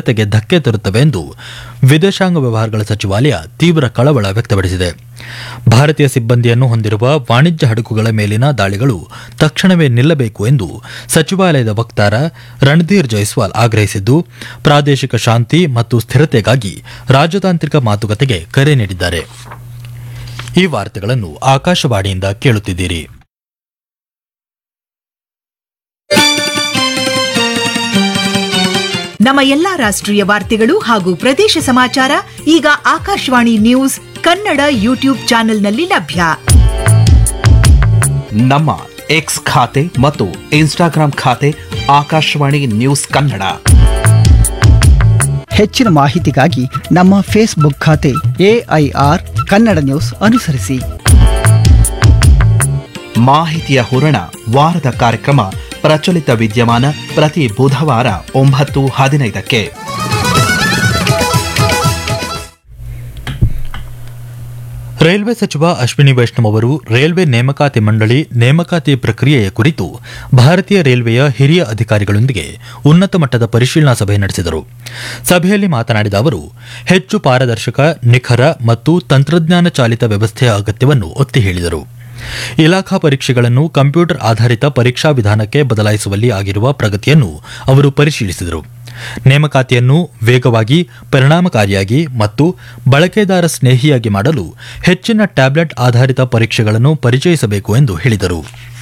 ಸ್ಥಿರತೆಗೆ ಧಕ್ಕೆ ತರುತ್ತವೆ ಎಂದು ವಿದೇಶಾಂಗ ವ್ಯವಹಾರಗಳ ಸಚಿವಾಲಯ ತೀವ್ರ ಕಳವಳ ವ್ಯಕ್ತಪಡಿಸಿದೆ ಭಾರತೀಯ ಸಿಬ್ಬಂದಿಯನ್ನು ಹೊಂದಿರುವ ವಾಣಿಜ್ಯ ಹಡಗುಗಳ ಮೇಲಿನ ದಾಳಿಗಳು ತಕ್ಷಣವೇ ನಿಲ್ಲಬೇಕು ಎಂದು ಸಚಿವಾಲಯದ ವಕ್ತಾರ ರಣಧೀರ್ ಜೈಸ್ವಾಲ್ ಆಗ್ರಹಿಸಿದ್ದು ಪ್ರಾದೇಶಿಕ ಶಾಂತಿ ಮತ್ತು ಸ್ಥಿರತೆಗಾಗಿ ರಾಜತಾಂತ್ರಿಕ ಮಾತುಕತೆಗೆ ಕರೆ ನೀಡಿದ್ದಾರೆ ಈ ವಾರ್ತೆಗಳನ್ನು ಆಕಾಶವಾಣಿಯಿಂದ ಕೇಳುತ್ತಿದ್ದೀರಿ ನಮ್ಮ ಎಲ್ಲಾ ರಾಷ್ಟ್ರೀಯ ವಾರ್ತೆಗಳು ಹಾಗೂ ಪ್ರದೇಶ ಸಮಾಚಾರ ಈಗ ಆಕಾಶವಾಣಿ ನ್ಯೂಸ್ ಕನ್ನಡ ಯೂಟ್ಯೂಬ್ ಚಾನೆಲ್ನಲ್ಲಿ ಲಭ್ಯ ನಮ್ಮ ಎಕ್ಸ್ ಖಾತೆ ಮತ್ತು ಇನ್ಸ್ಟಾಗ್ರಾಂ ಖಾತೆ ಆಕಾಶವಾಣಿ ನ್ಯೂಸ್ ಕನ್ನಡ ಹೆಚ್ಚಿನ ಮಾಹಿತಿಗಾಗಿ ನಮ್ಮ ಫೇಸ್ಬುಕ್ ಖಾತೆ ಎಐಆರ್ ಕನ್ನಡ ನ್ಯೂಸ್ ಅನುಸರಿಸಿ ಮಾಹಿತಿಯ ಹೂರಣ ವಾರದ ಕಾರ್ಯಕ್ರಮ ಪ್ರಚಲಿತ ವಿದ್ಯಮಾನ ಪ್ರತಿ ಬುಧವಾರ ಒಂಬತ್ತು ಹದಿನೈದಕ್ಕೆ ರೈಲ್ವೆ ಸಚಿವ ಅಶ್ವಿನಿ ವೈಷ್ಣವ್ ಅವರು ರೈಲ್ವೆ ನೇಮಕಾತಿ ಮಂಡಳಿ ನೇಮಕಾತಿ ಪ್ರಕ್ರಿಯೆಯ ಕುರಿತು ಭಾರತೀಯ ರೈಲ್ವೆಯ ಹಿರಿಯ ಅಧಿಕಾರಿಗಳೊಂದಿಗೆ ಉನ್ನತ ಮಟ್ಟದ ಪರಿಶೀಲನಾ ಸಭೆ ನಡೆಸಿದರು ಸಭೆಯಲ್ಲಿ ಮಾತನಾಡಿದ ಅವರು ಹೆಚ್ಚು ಪಾರದರ್ಶಕ ನಿಖರ ಮತ್ತು ತಂತ್ರಜ್ಞಾನ ಚಾಲಿತ ವ್ಯವಸ್ಥೆಯ ಅಗತ್ಯವನ್ನು ಒತ್ತಿ ಹೇಳಿದರು ಇಲಾಖಾ ಪರೀಕ್ಷೆಗಳನ್ನು ಕಂಪ್ಯೂಟರ್ ಆಧಾರಿತ ಪರೀಕ್ಷಾ ವಿಧಾನಕ್ಕೆ ಬದಲಾಯಿಸುವಲ್ಲಿ ಆಗಿರುವ ಪ್ರಗತಿಯನ್ನು ಅವರು ಪರಿಶೀಲಿಸಿದರು ನೇಮಕಾತಿಯನ್ನು ವೇಗವಾಗಿ ಪರಿಣಾಮಕಾರಿಯಾಗಿ ಮತ್ತು ಬಳಕೆದಾರ ಸ್ನೇಹಿಯಾಗಿ ಮಾಡಲು ಹೆಚ್ಚಿನ ಟ್ಯಾಬ್ಲೆಟ್ ಆಧಾರಿತ ಪರೀಕ್ಷೆಗಳನ್ನು ಪರಿಚಯಿಸಬೇಕು ಎಂದು ಹೇಳಿದರು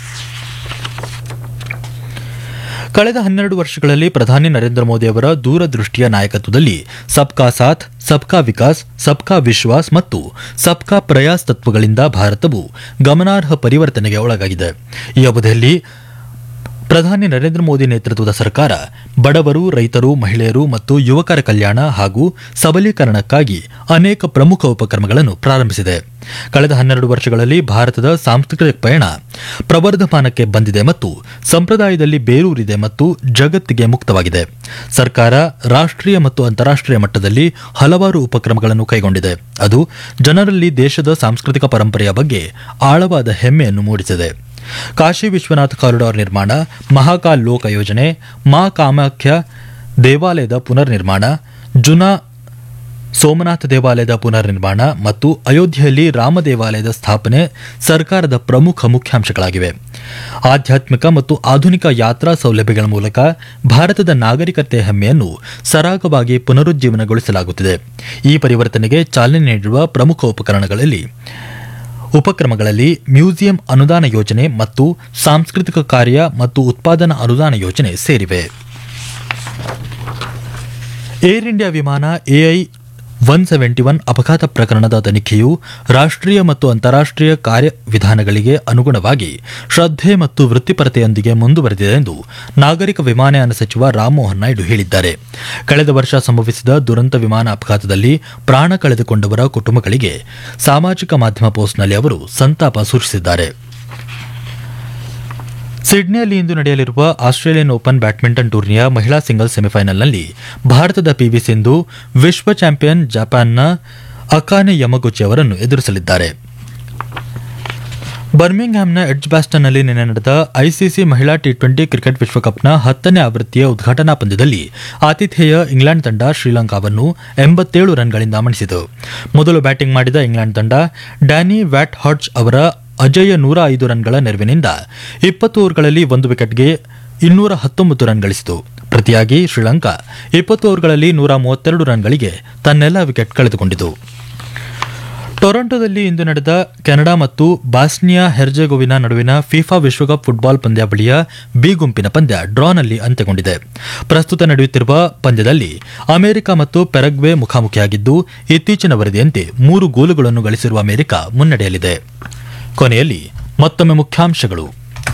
ಕಳೆದ ಹನ್ನೆರಡು ವರ್ಷಗಳಲ್ಲಿ ಪ್ರಧಾನಿ ನರೇಂದ್ರ ಮೋದಿ ಅವರ ದೂರದೃಷ್ಟಿಯ ನಾಯಕತ್ವದಲ್ಲಿ ಸಬ್ಕಾ ಸಾಥ್ ಸಬ್ಕಾ ವಿಕಾಸ್ ಸಬ್ಕಾ ವಿಶ್ವಾಸ್ ಮತ್ತು ಸಬ್ಕಾ ಪ್ರಯಾಸ್ ತತ್ವಗಳಿಂದ ಭಾರತವು ಗಮನಾರ್ಹ ಪರಿವರ್ತನೆಗೆ ಒಳಗಾಗಿದೆ ಈ ಅವಧಿಯಲ್ಲಿ ಪ್ರಧಾನಿ ನರೇಂದ್ರ ಮೋದಿ ನೇತೃತ್ವದ ಸರ್ಕಾರ ಬಡವರು ರೈತರು ಮಹಿಳೆಯರು ಮತ್ತು ಯುವಕರ ಕಲ್ಯಾಣ ಹಾಗೂ ಸಬಲೀಕರಣಕ್ಕಾಗಿ ಅನೇಕ ಪ್ರಮುಖ ಉಪಕ್ರಮಗಳನ್ನು ಪ್ರಾರಂಭಿಸಿದೆ ಕಳೆದ ಹನ್ನೆರಡು ವರ್ಷಗಳಲ್ಲಿ ಭಾರತದ ಸಾಂಸ್ಕೃತಿಕ ಪಯಣ ಪ್ರವರ್ಧಮಾನಕ್ಕೆ ಬಂದಿದೆ ಮತ್ತು ಸಂಪ್ರದಾಯದಲ್ಲಿ ಬೇರೂರಿದೆ ಮತ್ತು ಜಗತ್ತಿಗೆ ಮುಕ್ತವಾಗಿದೆ ಸರ್ಕಾರ ರಾಷ್ಟ್ರೀಯ ಮತ್ತು ಅಂತಾರಾಷ್ಟ್ರೀಯ ಮಟ್ಟದಲ್ಲಿ ಹಲವಾರು ಉಪಕ್ರಮಗಳನ್ನು ಕೈಗೊಂಡಿದೆ ಅದು ಜನರಲ್ಲಿ ದೇಶದ ಸಾಂಸ್ಕೃತಿಕ ಪರಂಪರೆಯ ಬಗ್ಗೆ ಆಳವಾದ ಹೆಮ್ಮೆಯನ್ನು ಮೂಡಿಸಿದೆ ಕಾಶಿ ವಿಶ್ವನಾಥ್ ಕಾರಿಡಾರ್ ನಿರ್ಮಾಣ ಮಹಾಕಾಲ್ ಲೋಕ ಯೋಜನೆ ಮಾ ಕಾಮಾಖ್ಯ ದೇವಾಲಯದ ಪುನರ್ ನಿರ್ಮಾಣ ಜುನಾ ಸೋಮನಾಥ ದೇವಾಲಯದ ಪುನರ್ ನಿರ್ಮಾಣ ಮತ್ತು ಅಯೋಧ್ಯೆಯಲ್ಲಿ ರಾಮ ದೇವಾಲಯದ ಸ್ಥಾಪನೆ ಸರ್ಕಾರದ ಪ್ರಮುಖ ಮುಖ್ಯಾಂಶಗಳಾಗಿವೆ ಆಧ್ಯಾತ್ಮಿಕ ಮತ್ತು ಆಧುನಿಕ ಯಾತ್ರಾ ಸೌಲಭ್ಯಗಳ ಮೂಲಕ ಭಾರತದ ನಾಗರಿಕತೆ ಹೆಮ್ಮೆಯನ್ನು ಸರಾಗವಾಗಿ ಪುನರುಜ್ಜೀವನಗೊಳಿಸಲಾಗುತ್ತಿದೆ ಈ ಪರಿವರ್ತನೆಗೆ ಚಾಲನೆ ನೀಡಿರುವ ಪ್ರಮುಖ ಉಪಕರಣಗಳಲ್ಲಿ ಉಪಕ್ರಮಗಳಲ್ಲಿ ಮ್ಯೂಸಿಯಂ ಅನುದಾನ ಯೋಜನೆ ಮತ್ತು ಸಾಂಸ್ಕೃತಿಕ ಕಾರ್ಯ ಮತ್ತು ಉತ್ಪಾದನಾ ಅನುದಾನ ಯೋಜನೆ ಸೇರಿವೆ ಏರ್ ಇಂಡಿಯಾ ವಿಮಾನ ಎಐ ಒನ್ ಸೆವೆಂಟಿ ಒನ್ ಅಪಘಾತ ಪ್ರಕರಣದ ತನಿಖೆಯು ರಾಷ್ಟ್ರೀಯ ಮತ್ತು ಅಂತಾರಾಷ್ಟ್ರೀಯ ಕಾರ್ಯವಿಧಾನಗಳಿಗೆ ಅನುಗುಣವಾಗಿ ಶ್ರದ್ಧೆ ಮತ್ತು ವೃತ್ತಿಪರತೆಯೊಂದಿಗೆ ಮುಂದುವರೆದಿದೆ ಎಂದು ನಾಗರಿಕ ವಿಮಾನಯಾನ ಸಚಿವ ರಾಮಮೋಹನ್ ನಾಯ್ಡು ಹೇಳಿದ್ದಾರೆ ಕಳೆದ ವರ್ಷ ಸಂಭವಿಸಿದ ದುರಂತ ವಿಮಾನ ಅಪಘಾತದಲ್ಲಿ ಪ್ರಾಣ ಕಳೆದುಕೊಂಡವರ ಕುಟುಂಬಗಳಿಗೆ ಸಾಮಾಜಿಕ ಮಾಧ್ಯಮ ಪೋಸ್ಟ್ನಲ್ಲಿ ಅವರು ಸಂತಾಪ ಸೂಚಿಸಿದ್ದಾರೆ ಸಿಡ್ನಿಯಲ್ಲಿ ಇಂದು ನಡೆಯಲಿರುವ ಆಸ್ಟ್ರೇಲಿಯನ್ ಓಪನ್ ಬ್ಯಾಡ್ಮಿಂಟನ್ ಟೂರ್ನಿಯ ಮಹಿಳಾ ಸಿಂಗಲ್ಸ್ ಸೆಮಿಫೈನಲ್ನಲ್ಲಿ ಭಾರತದ ಪಿವಿ ಸಿಂಧು ವಿಶ್ವ ಚಾಂಪಿಯನ್ ಜಪಾನ್ನ ಅಕಾನೆ ಯಮಗುಚಿ ಅವರನ್ನು ಎದುರಿಸಲಿದ್ದಾರೆ ಬರ್ಮಿಂಗ್ಹ್ಯಾಮ್ನ ಎಡ್ಜ್ ಬ್ಯಾಸ್ಟನ್ನಲ್ಲಿ ನಿನ್ನೆ ನಡೆದ ಐಸಿಸಿ ಮಹಿಳಾ ಟಿ ಟ್ವೆಂಟಿ ಕ್ರಿಕೆಟ್ ವಿಶ್ವಕಪ್ನ ಹತ್ತನೇ ಆವೃತ್ತಿಯ ಉದ್ಘಾಟನಾ ಪಂದ್ಯದಲ್ಲಿ ಆತಿಥೇಯ ಇಂಗ್ಲೆಂಡ್ ತಂಡ ಶ್ರೀಲಂಕಾವನ್ನು ಎಂಬತ್ತೇಳು ರನ್ಗಳಿಂದ ಮಣಿಸಿತು ಮೊದಲು ಬ್ಯಾಟಿಂಗ್ ಮಾಡಿದ ಇಂಗ್ಲೆಂಡ್ ತಂಡ ಡ್ಯಾನಿ ವ್ಯಾಟ್ ಹಾಡ್ಜ್ ಅವರ ಅಜೇಯ ನೂರ ಐದು ರನ್ಗಳ ನೆರವಿನಿಂದ ಇಪ್ಪತ್ತು ಓವರ್ಗಳಲ್ಲಿ ಒಂದು ವಿಕೆಟ್ಗೆ ಇನ್ನೂರ ಹತ್ತೊಂಬತ್ತು ರನ್ ಗಳಿಸಿತು ಪ್ರತಿಯಾಗಿ ಶ್ರೀಲಂಕಾ ಇಪ್ಪತ್ತು ಓವರ್ಗಳಲ್ಲಿ ನೂರ ಮೂವತ್ತೆರಡು ರನ್ಗಳಿಗೆ ತನ್ನೆಲ್ಲ ವಿಕೆಟ್ ಕಳೆದುಕೊಂಡಿತು ಟೊರೊಂಟೊದಲ್ಲಿ ಇಂದು ನಡೆದ ಕೆನಡಾ ಮತ್ತು ಬಾಸ್ನಿಯಾ ಹೆರ್ಜೆಗೋವಿನ ನಡುವಿನ ಫಿಫಾ ವಿಶ್ವಕಪ್ ಫುಟ್ಬಾಲ್ ಪಂದ್ಯಾವಳಿಯ ಬಿ ಗುಂಪಿನ ಪಂದ್ಯ ಡ್ರಾನಲ್ಲಿ ಅಂತ್ಯಗೊಂಡಿದೆ ಪ್ರಸ್ತುತ ನಡೆಯುತ್ತಿರುವ ಪಂದ್ಯದಲ್ಲಿ ಅಮೆರಿಕ ಮತ್ತು ಪೆರಗ್ವೆ ಮುಖಾಮುಖಿಯಾಗಿದ್ದು ಇತ್ತೀಚಿನ ವರದಿಯಂತೆ ಮೂರು ಗೋಲುಗಳನ್ನು ಗಳಿಸಿರುವ ಅಮೆರಿಕ ಮುನ್ನಡೆಯಲಿದೆ ಕೊನೆಯಲ್ಲಿ ಮತ್ತೊಮ್ಮೆ ಮುಖ್ಯಾಂಶಗಳು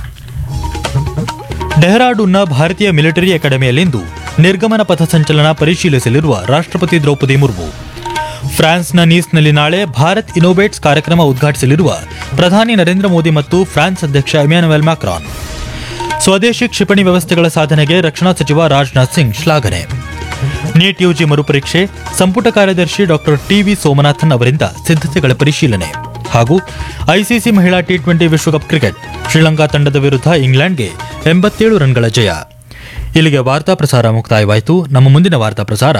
ಡೆಹ್ರಾಡೂನ್ನ ಭಾರತೀಯ ಮಿಲಿಟರಿ ಅಕಾಡೆಮಿಯಲ್ಲಿಂದು ನಿರ್ಗಮನ ಪಥಸಂಚಲನ ಪರಿಶೀಲಿಸಲಿರುವ ರಾಷ್ಟ್ರಪತಿ ದ್ರೌಪದಿ ಮುರ್ಮು ಫ್ರಾನ್ಸ್ನ ನೀಸ್ನಲ್ಲಿ ನಾಳೆ ಭಾರತ್ ಇನೋವೇಟ್ಸ್ ಕಾರ್ಯಕ್ರಮ ಉದ್ಘಾಟಿಸಲಿರುವ ಪ್ರಧಾನಿ ನರೇಂದ್ರ ಮೋದಿ ಮತ್ತು ಫ್ರಾನ್ಸ್ ಅಧ್ಯಕ್ಷ ಇಮ್ಯಾನುವೆಲ್ ಮ್ಯಾಕ್ರಾನ್ ಸ್ವದೇಶಿ ಕ್ಷಿಪಣಿ ವ್ಯವಸ್ಥೆಗಳ ಸಾಧನೆಗೆ ರಕ್ಷಣಾ ಸಚಿವ ರಾಜನಾಥ್ ಸಿಂಗ್ ಶ್ಲಾಘನೆ ನೀಟ್ ಯುಜಿ ಮರುಪರೀಕ್ಷೆ ಸಂಪುಟ ಕಾರ್ಯದರ್ಶಿ ಡಾಕ್ಟರ್ ಟಿವಿ ಸೋಮನಾಥನ್ ಅವರಿಂದ ಸಿದ್ಧತೆಗಳ ಪರಿಶೀಲನೆ ಹಾಗೂ ಐಸಿಸಿ ಮಹಿಳಾ ಟಿ ಟ್ವೆಂಟಿ ವಿಶ್ವಕಪ್ ಕ್ರಿಕೆಟ್ ಶ್ರೀಲಂಕಾ ತಂಡದ ವಿರುದ್ಧ ಇಂಗ್ಲೆಂಡ್ಗೆ ಎಂಬತ್ತೇಳು ರನ್ಗಳ ಜಯ ಇಲ್ಲಿಗೆ ವಾರ್ತಾ ಪ್ರಸಾರ ಮುಕ್ತಾಯವಾಯಿತು ನಮ್ಮ ಮುಂದಿನ ವಾರ್ತಾ ಪ್ರಸಾರ